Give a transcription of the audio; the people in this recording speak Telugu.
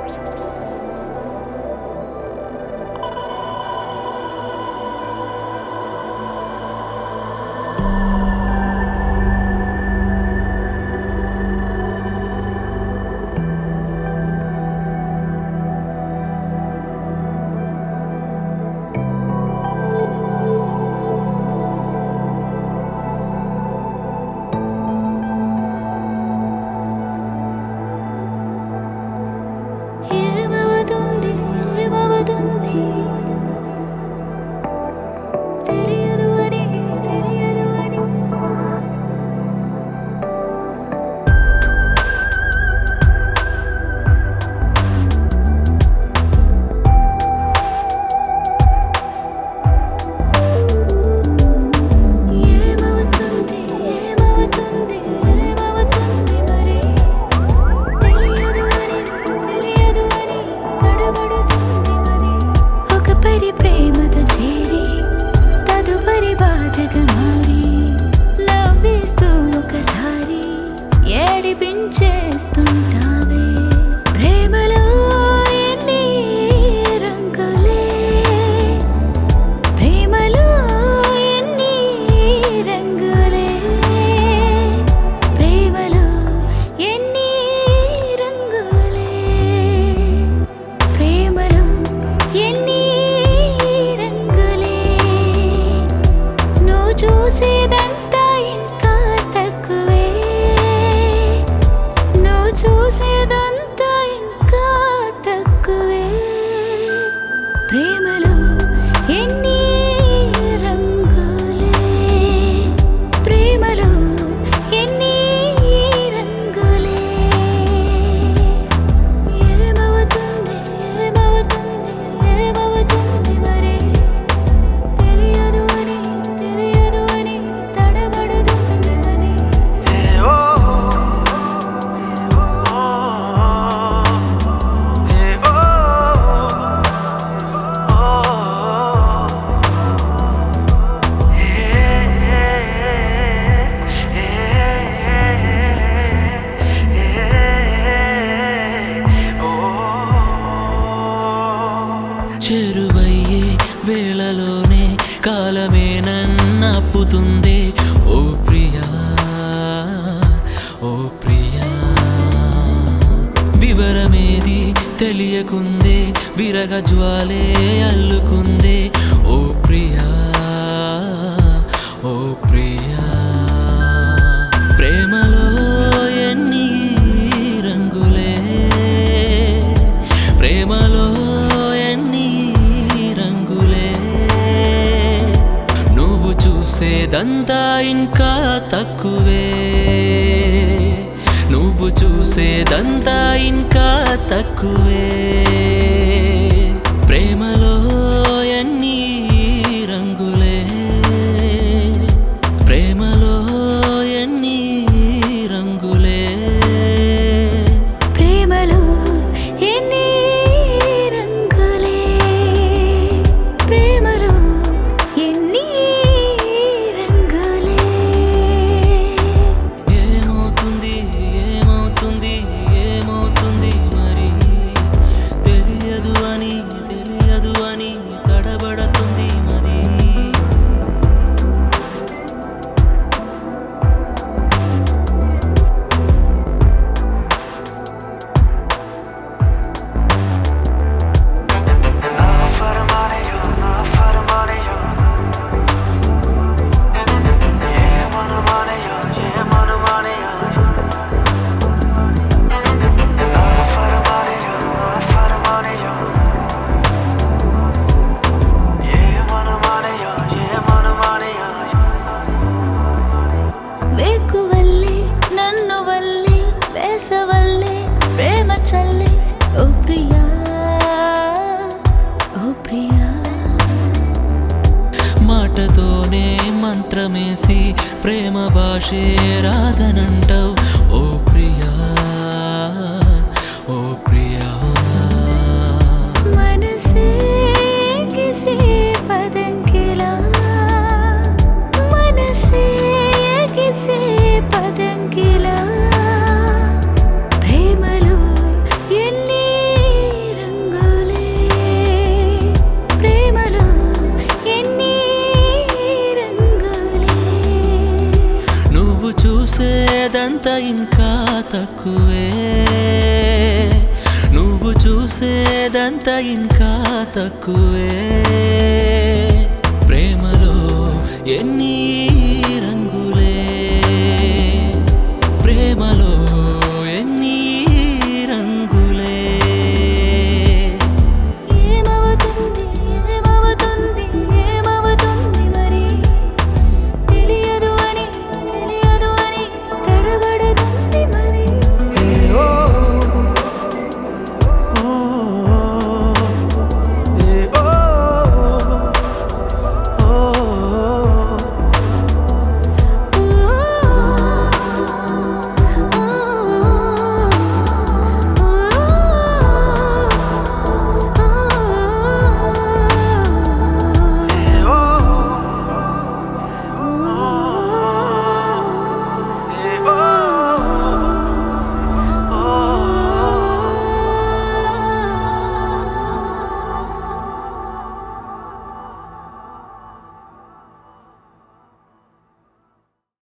ఏమవుతుంది ఏమవుతుంది తెలియదు అని తెలియదు అని ఏమవుతుంది ఏమవుతుంది ఏమవుతుంది మరి తెలియదు అని తెలియదు అని తడబడుతుంది మరి ఒక పరి ప్రేమతో చేరి తదుపరి బాధగా మారి నవ్విస్తూ ఒకసారి ఏడిపించేస్తుంటావే ప్రేమలో ఎన్ని రంగులే ప్రేమలో ఎన్ని రంగులే ప్రేమలో ఎన్ని రంగులే ప్రేమలో ఎన్ని రంగులే నువ్వు చూసేదంతా ఇంకా తక్కువే నువ్వు చూసేదంతా ఇంకా తక్కువే ప్రేమలో ఎన్ని రంగులే ప్రేమలో ఎన్ని రంగులే ఏమవుతుంది ఏమవుతుంది ఏమవుతుంది మరి తెలియదు అని తెలియదు అని తడబడుతుంది అని చెరువయ్యే వేళలోనే కాలమే నన్నప్పుతుందే ఓ ప్రియా ఓ ప్రియా వివరమేది తెలియకుందే విరగ జ్వాలే అల్లుకుందే ఓ ప్రియా ఓ ప్రియా ప్రేమలో ఎన్ని రంగులే ప్రేమలో ఎన్ని రంగులే నువ్వు చూసేదంతా ఇంకా తక్కువే నువ్వు చూసేదంతా ఇంకా తక్కువే ప్రేమలో ఎన్ని రంగులే ప్రేమలో ఎన్ని రంగులే ప్రేమలో ఎన్ని రంగులే ప్రేమలో ఎన్ని రంగులే ఏమవుతుంది ఏమవుతుంది ఏమవుతుంది మరి తెలియదు అని తెలియదు అని తడబడుతుంది మరి వేకువల్లే నన్ను వల్లే వేసవల్లే ప్రేమ చల్లే ఓ ప్రియా ఓ ప్రియా మాటతోనే మంత్రమేసి ప్రేమ భాషే రాధనంటావు ఓ ప్రియా ఓ ప్రియా మనసే కిసి పదంకిలా మనసే కిసి పదంకిలా ప్రేమలో ఎన్ని చూసేదంతా ఇంకా తక్కువే నువ్వు చూసేదంతా ఇంకా తక్కువే ప్రేమలో ఎన్ని